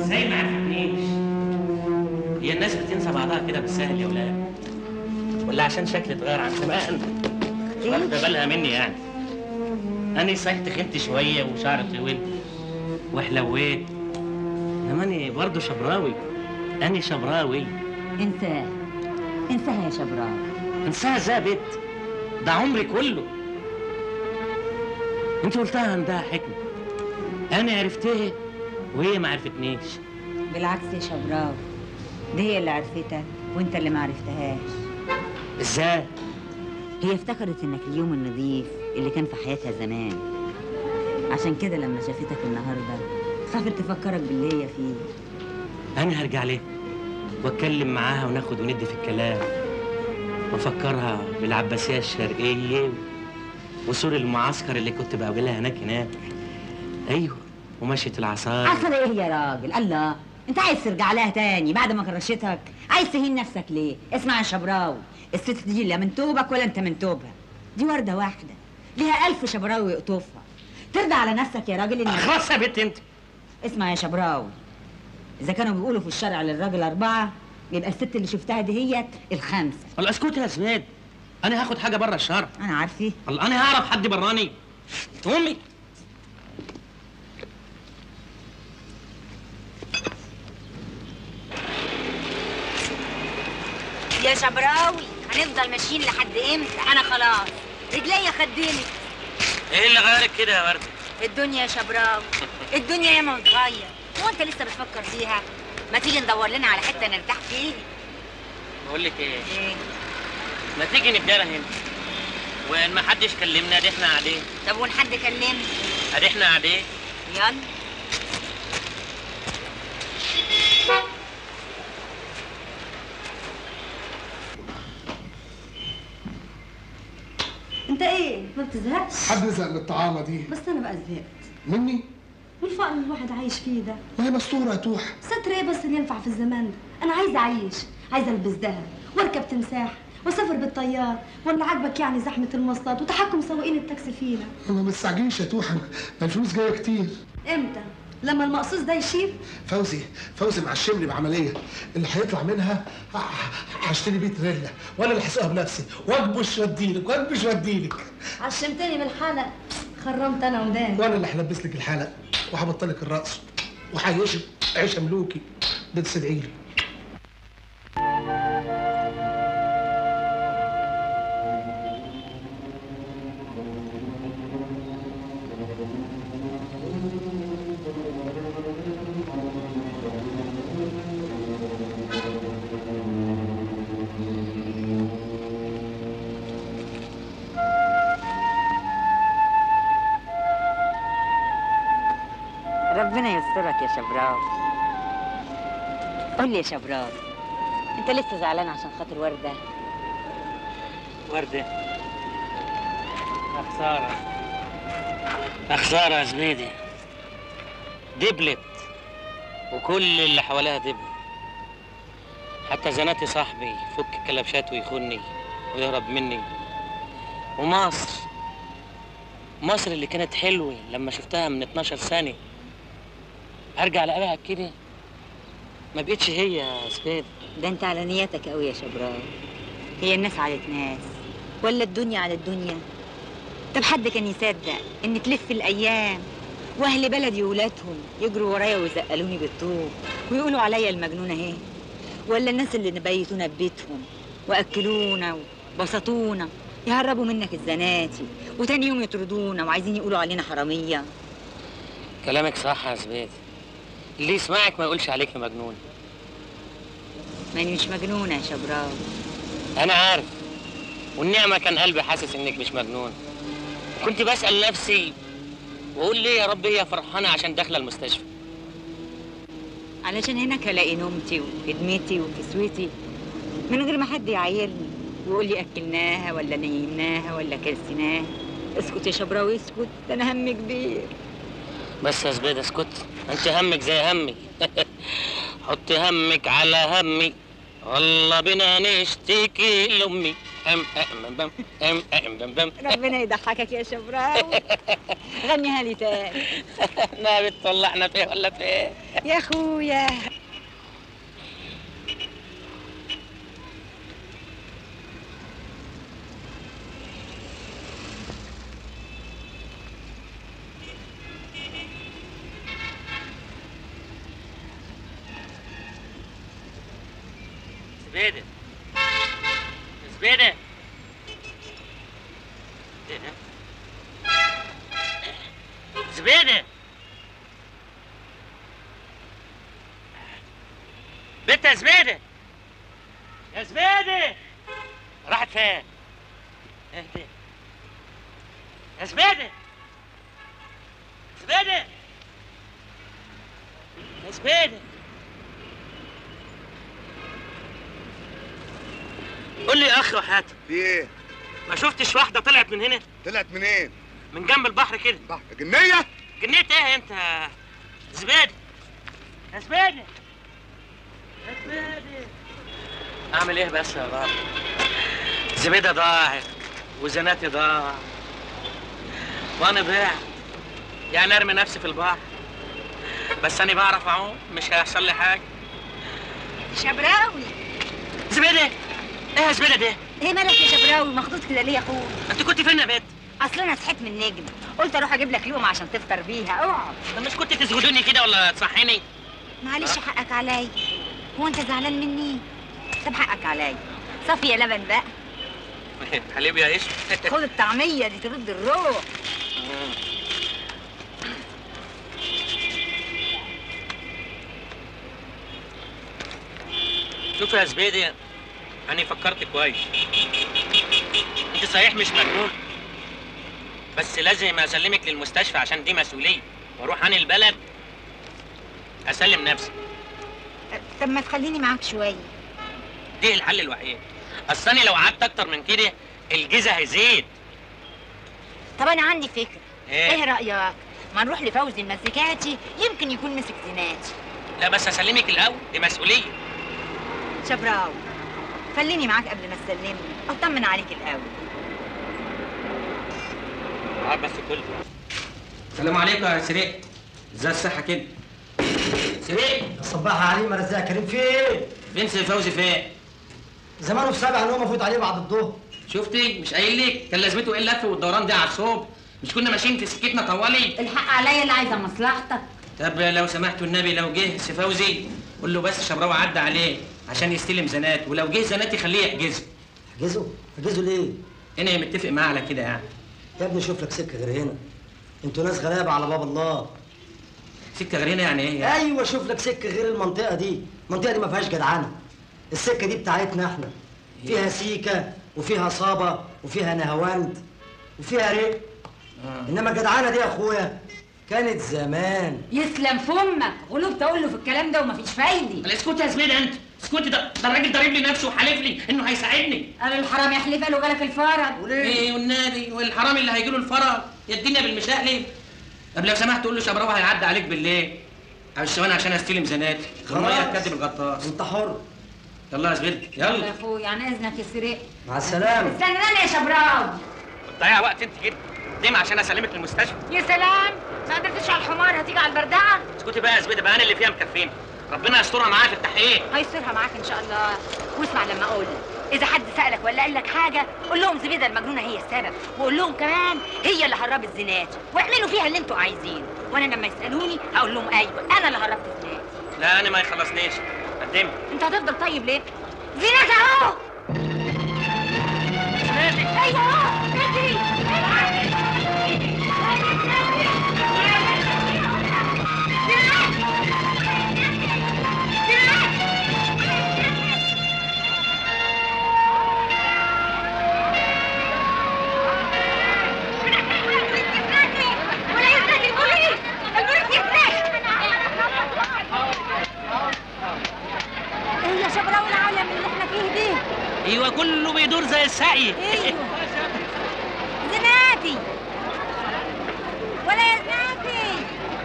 ازاي ما عرفتنيش هي الناس بتنسى بعضها كده بالسهل يا ولاد ولا عشان شكلي اتغير عن زمان واخده بالها مني يعني انا صحيح تخنت شويه وشعري طويل وحلويت انما انا برضه شبراوي انا شبراوي انساه انساها يا شبراوي انساها ازاي يا بت ده عمري كله انت قلتها عندها حكمه انا عرفتها وهي ما عرفتنيش بالعكس يا شبراوي دي هي اللي عرفتك وانت اللي ما عرفتهاش ازاي هي افتكرت انك اليوم النظيف اللي كان في حياتها زمان عشان كده لما شافتك النهارده خافت تفكرك باللي هي فيه انا هرجع ليه واتكلم معاها وناخد وندي في الكلام وافكرها بالعباسيه الشرقيه وسور المعسكر اللي كنت بقابلها هناك هناك ايوه ومشية العصاية عسل ايه يا راجل الله انت عايز ترجع لها تاني بعد ما كرشتك عايز تهين نفسك ليه اسمع يا شبراوي الست دي لا من توبك ولا انت من توبها دي ورده واحده ليها الف شبراوي يقطفها ترضى على نفسك يا راجل انك خلاص يا بنت انت اسمع يا شبراوي اذا كانوا بيقولوا في الشرع للراجل اربعه يبقى الست اللي شفتها دي هي الخمسه والله اسكت يا سماد انا هاخد حاجه بره الشرع انا عارفه والله انا هعرف حد براني امي يا شبراوي هنفضل ماشيين لحد امتى انا خلاص رجليا خديني ايه اللي غيرك كده يا ورده الدنيا يا شبراوي الدنيا ياما بتغير هو انت لسه بتفكر فيها ما تيجي ندور لنا على حته نرتاح فيها بقول لك ايه ايه ما تيجي نبدأ هنا وان ما حدش كلمنا ادي احنا قاعدين طب وان حد كلمني ادي احنا قاعدين يلا انت ايه ما بتزهقش حد يزهق من الطعامه دي بس انا بقى زهقت مني والفقر اللي الواحد عايش فيه ده ما هي مستوره يا توح ستر ايه بس اللي ينفع في الزمان ده انا عايزه اعيش عايزه البس دهب واركب تمساح واسافر بالطيار ولا عاجبك يعني زحمه المواصلات وتحكم سواقين التاكسي فينا ما مستعجلش يا توح ما الفلوس جايه كتير امتى لما المقصوص ده يشيب فوزي فوزي معشمني بعمليه اللي هيطلع منها ه- هشتري بيه تريلا وانا اللي هسوقها بنفسي واكبش واديلك واكبش واديلك عشمتني بالحلق خرمت انا وداني وانا اللي هلبس لك الحلق وهبطلك الرقص وهيشب عيشه ملوكي بتستدعي لي ربنا يسترك يا شبراوي قول لي يا شبراوي انت لسه زعلان عشان خاطر ورده وردة خسارة خسارة يا زبيدي دبلت وكل اللي حواليها دبل حتى زناتي صاحبي يفك كلبشات ويخوني ويهرب مني ومصر مصر اللي كانت حلوة لما شفتها من 12 سنة ارجع الاقيها كده ما بقتش هي يا زبيدي ده انت على نيتك قوي يا شبراوي هي الناس على ناس ولا الدنيا على الدنيا طب حد كان يصدق ان تلف الايام واهل بلدي وولادهم يجروا ورايا ويزقلوني بالطوب ويقولوا عليا المجنونه اهي ولا الناس اللي نبيتونا ببيتهم واكلونا وبسطونا يهربوا منك الزناتي وتاني يوم يطردونا وعايزين يقولوا علينا حراميه كلامك صح يا زبيدي اللي يسمعك ما يقولش عليك مجنون ماني مش مجنونه يا شبراوي انا عارف والنعمه كان قلبي حاسس انك مش مجنون كنت بسال نفسي واقول ليه يا رب هي فرحانه عشان داخله المستشفى علشان هناك هلاقي نومتي وخدمتي وكسوتي من غير ما حد يعايرني ويقول لي اكلناها ولا نيمناها ولا كلسناها اسكت يا شبراوي اسكت ده انا هم كبير بس يا زبيد اسكت انت همك زي همي حط همك على همي والله بنا نشتكي لامي ام ام بم ام ام بم بم ربنا يضحكك يا شبراوي غنيها لي تاني ما بتطلعنا فيه ولا فيه يا اخويا زبيدة زبيدة زبيدة بنت يا زبيدة يا زبيدة راحت فين؟ اهدي يا زبيدة زبيدة يا زبيدة قول لي يا اخي وحياتك في ايه؟ ما شفتش واحده طلعت من هنا طلعت منين؟ من جنب البحر كده بحر جنية؟ جنيت ايه انت زبيدي يا زبيدي يا زبيدي اعمل ايه بس يا رب زبيدة ضاعت وزناتي ضاع وانا ضيعت يعني ارمي نفسي في البحر بس انا بعرف اعوم مش هيحصل لي حاجه شبراوي زبيدة ايه يا زبيدة دي ايه مالك يا شبراوي مخطوط كده ليه يا اخويا انت كنت فين يا بنت اصل انا صحيت من النجم قلت اروح اجيب لك لقمه عشان تفطر بيها اقعد طب مش كنت تسجدوني كده ولا تصحيني معلش حقك عليا هو انت زعلان مني طب حقك عليا صفي يا لبن بقى حليب يا ايش خد الطعميه دي ترد الروح شوف يا زبيدي انا فكرت كويس انت صحيح مش مجنون بس لازم اسلمك للمستشفى عشان دي مسؤوليه واروح عن البلد اسلم نفسي طب ما تخليني معاك شويه دي الحل الوحيد اصل انا لو قعدت اكتر من كده الجيزه هيزيد طب انا عندي فكره إيه؟ ايه رايك ما نروح لفوزي المزيكاتي يمكن يكون مسك زيناتي لا بس اسلمك الاول دي مسؤوليه شبراوي خليني معاك قبل ما تسلمني اطمن عليك الاول عاد بس كل السلام عليكم يا سريق ازاي الصحه كده سريق صباح عليه مرزاق كريم فين؟ فين سي فوزي فين زمانه في سبعة ان هو مفوت عليه بعد الظهر شفتي مش قايل لك كان لازمته ايه اللف والدوران ده على الصوب مش كنا ماشيين في سكتنا طوالي الحق عليا اللي عايزه مصلحتك طب لو سمحتوا النبي لو جه سي فوزي قول له بس شبراوي عدى عليه عشان يستلم زنات ولو جه زنات يخليه يحجزه احجزه؟ احجزه ليه؟ انا متفق معاه على كده يعني يا ابني شوف لك سكة غير هنا انتوا ناس غلابة على باب الله سكه غير هنا يعني ايه يعني؟ ايوه شوف لك سكة غير المنطقة دي المنطقة دي ما فيهاش جدعنة السكة دي بتاعتنا احنا فيها سيكة وفيها صابة وفيها نهواند وفيها رق آه. انما الجدعنة دي يا اخويا كانت زمان يسلم فمك غلوب تقول له في الكلام ده ومفيش فايده لا اسكتي يا زبيدة انت اسكتي ده ده الراجل ضارب لي نفسه وحالف لي انه هيساعدني قال الحرام يحلف قال له جالك الفرج ايه والنادي والحرام اللي هيجي له الفرج يا الدنيا بالمشاقلب طب لو سمحت قول له شبراوي هيعدي عليك بالليل على الشواني عشان استلم زناتي والميه هتكدب الغطاس انت حر يلا يا زبيدة يا يلا اخويا عن اذنك يا سريق مع السلامة استناني يا شبراوي بتضيع وقت انت كده دي عشان اسلمك للمستشفى يا سلام ما قدرتش على الحمار هتيجي على البردعه اسكتي بقى يا زبيدة بقى انا اللي فيها مكفيني ربنا يسترها معايا في التحقيق هيصيرها معاك ان شاء الله واسمع لما اقول اذا حد سالك ولا قال لك حاجه قول لهم زبيده المجنونه هي السبب وقول لهم كمان هي اللي هربت زينات واعملوا فيها اللي انتوا عايزينه وانا لما يسالوني هقول لهم ايوه انا اللي هربت زينات لا انا ما يخلصنيش قدمي انت هتفضل طيب ليه زينات اهو ايوه اهو اجري ايه يا شبراوي العالم اللي احنا فيه دي ايوه كله بيدور زي السعي ايوه زناتي ولا يا زناتي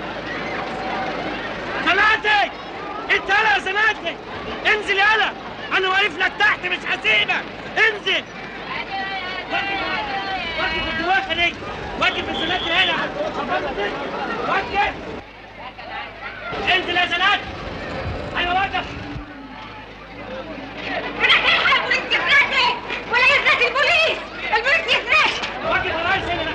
زناتي انت يلا يا زناتي انزل يلا انا واقف لك تحت مش هسيبك انزل هدي وقف الزنات هنا وقف انزل يا زنات ايوه وقف ولا يزنك البوليس البوليس يزنك وقف يا ريس هنا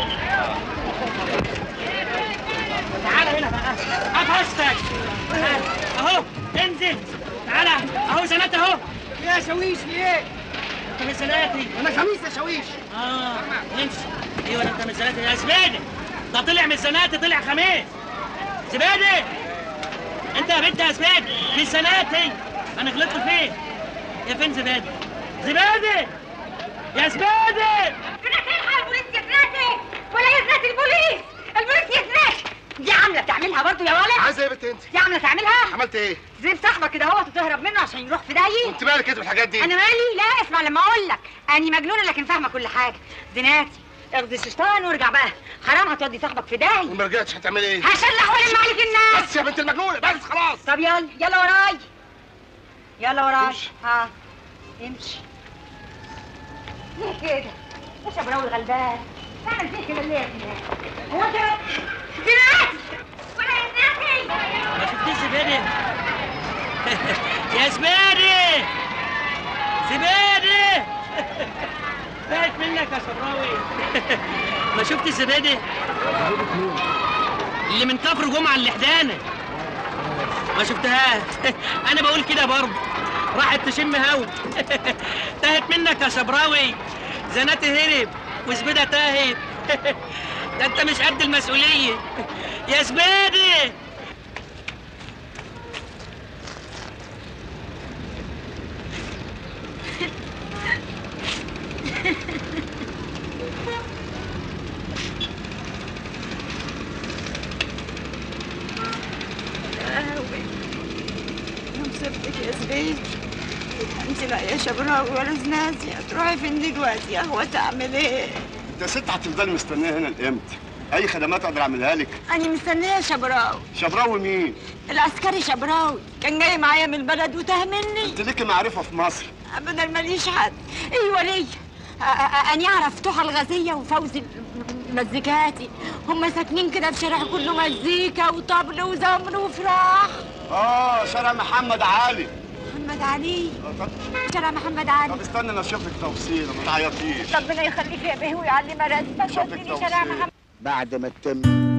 تعال هنا بقى افهشتك تعال اهو انزل تعال اهو زنات اهو يا شويش ليه؟ انت من زناتي انا خميس يا شويش اه امشي ايوه انت من زناتي يا زبادي ده طلع من زناتي طلع خميس زبادي انت يا بنت يا زبادي من زناتي انا غلطت فين يا فين زبادي زبادي يا زبادي البوليس يزنك ولا يزنك البوليس البوليس يزنك دي عامله تعملها برضو يا ولد عايزه ايه يا بنت انت دي عامله تعملها عملت ايه زي صاحبك كده هو تهرب منه عشان يروح في داهيه انت مالك كده بالحاجات دي انا مالي لا اسمع لما اقول لك انا مجنونه لكن فاهمه كل حاجه زناتي اخد الشيطان وارجع بقى حرام هتودي صاحبك في داهيه وما رجعتش هتعملي ايه هشلح والم عليك الناس بس يا بنت المجنونه بس خلاص طب يلا يلا وراي يلا وراي امشي. ها امشي ليه كده يا شبراوي الغلبان تعمل فيه كده ليه يا زناتي هو انت زناتي ولا يا زناتي ما شفتيش زبادي يا زبادي زبادي فات منك يا شبراوي ما شفتش زبادي اللي من كفر جمعة اللحدانة ما شفتهاش انا بقول كده برضه راحت تشم هوا تاهت منك يا شبراوي زناتي هرب وزبيدة تاهت ده انت مش قد المسؤولية يا زبادي مصيبتك يا زبيد انت لا يا شبراوي ولا زنازي هتروحي فين دلوقتي يا اخوة تعمل ايه؟ انت يا ست هتفضلي مستنيه هنا لامتى؟ اي خدمات اقدر اعملها لك؟ انا مستنية شبراوي شبراوي مين؟ العسكري شبراوي كان جاي معايا من البلد وتاه مني انت ليكي معرفه في مصر ابدا ماليش حد ايوه ليا أ- أ- اني اعرف تحى الغازية وفوزي المزيكاتي هم ساكنين كده في شارع كله مزيكا وطبل وزمر وفراح اه شارع محمد علي محمد علي آه، طب, شارع محمد علي طب استنى انا اشوف لك تفصيل ما تعيطيش ربنا يخليك يا بيه ويعلي مراتبك شوف لك وديني شارع توصيل. محمد بعد ما تتم